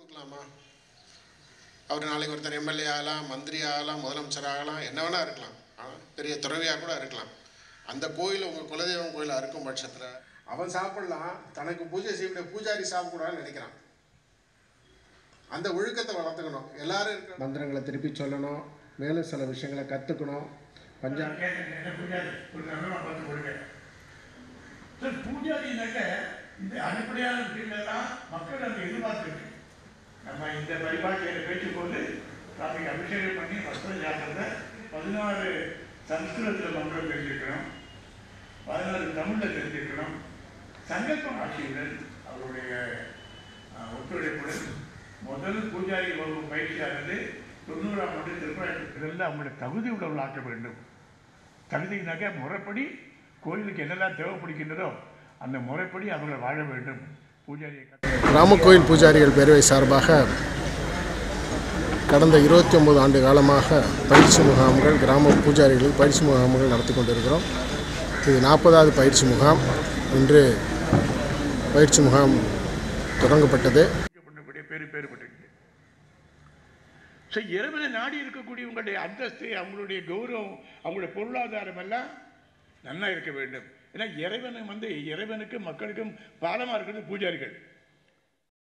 கொடுக்கலாமா அவர் நாளைக்கு ஒருத்தர் எம்எல்ஏ ஆகலாம் மந்திரி ஆகலாம் முதலமைச்சர் ஆகலாம் என்ன வேணா இருக்கலாம் ஆ, பெரிய துறவியாக கூட இருக்கலாம் அந்த கோயில் உங்கள் குலதெய்வம் கோயிலாக இருக்கும் பட்சத்தில் அவன் சாப்பிடலாம் தனக்கு பூஜை செய்ய பூஜாரி சாப்பிடக்கூடாதுன்னு நினைக்கிறான் அந்த ஒழுக்கத்தை வளர்த்துக்கணும் எல்லாரும் இருக்கிற மந்திரங்களை திருப்பி சொல்லணும் மேலும் சில விஷயங்களை கற்றுக்கணும் பஞ்சா கேட்டேன் என்ன பூஜாரி ஒரு நல்லமா பார்த்து கொடுங்க சார் பூஜாரினாக்க இந்த அடிப்படையான விஷயங்கள்லாம் மக்கள் அங்கே எதிர்பார்த்துருக்கு நம்ம இந்த பரிபாட்டியில் பேச்சுக்கொண்டு சாமிக்கு அபிஷேகம் பண்ணி வஸ்திர ஜாக்கிரதை பதினாறு சம்ஸ்கிருதத்தில் மந்திரம் தெரிஞ்சுக்கணும் பதினாறு தமிழில் தெரிஞ்சுக்கணும் சங்கல்பம் ஆட்சியுடன் அவருடைய அஹ், ஒத்துழைப்புடன் முதல் பூஜாரி வகுப்பு பயிற்சியானது தொண்ணூறாம் ஆண்டு திருப்பரங்குன்றத்தில் அவங்களுடைய தகுதி உள்ளவர்களாக்க வேண்டும் தகுதினாக்க முறைப்படி கோயிலுக்கு என்னெல்லாம் தேவைப்படுகின்றதோ அந்த முறைப்படி அவங்களை வாழ வேண்டும் பூஜாரியை கட்ட கிராம கோயில் பூஜாரிகள் பேரவை சார்பாக கடந்த இருபத்தி ஒன்பது ஆண்டு காலமாக பயிற்சி முகாம்கள் கிராம பூஜாரிகளுக்கு பயிற்சி முகாம்கள் நடத்தி கொண்டிருக்கிறோம் இது நாற்பதாவது பயிற்சி முகாம் இன்று பயிற்சி முகாம் தொடங்கப்பட்டது பண்ணக்கூடிய பேரு பேர் பட்டிருக்கு ஸோ இறைவனை நாடி இருக்கக்கூடிய உங்களுடைய அந்தஸ்து அவங்களுடைய கௌரவம் அவங்களுடைய பொருளாதாரம் எல்லாம் நன்னா இருக்க வேண்டும் ஏன்னா இறைவனை வந்து இறைவனுக்கும் மக்களுக்கும் பாலமாக இருக்கிறது பூஜாரிகள்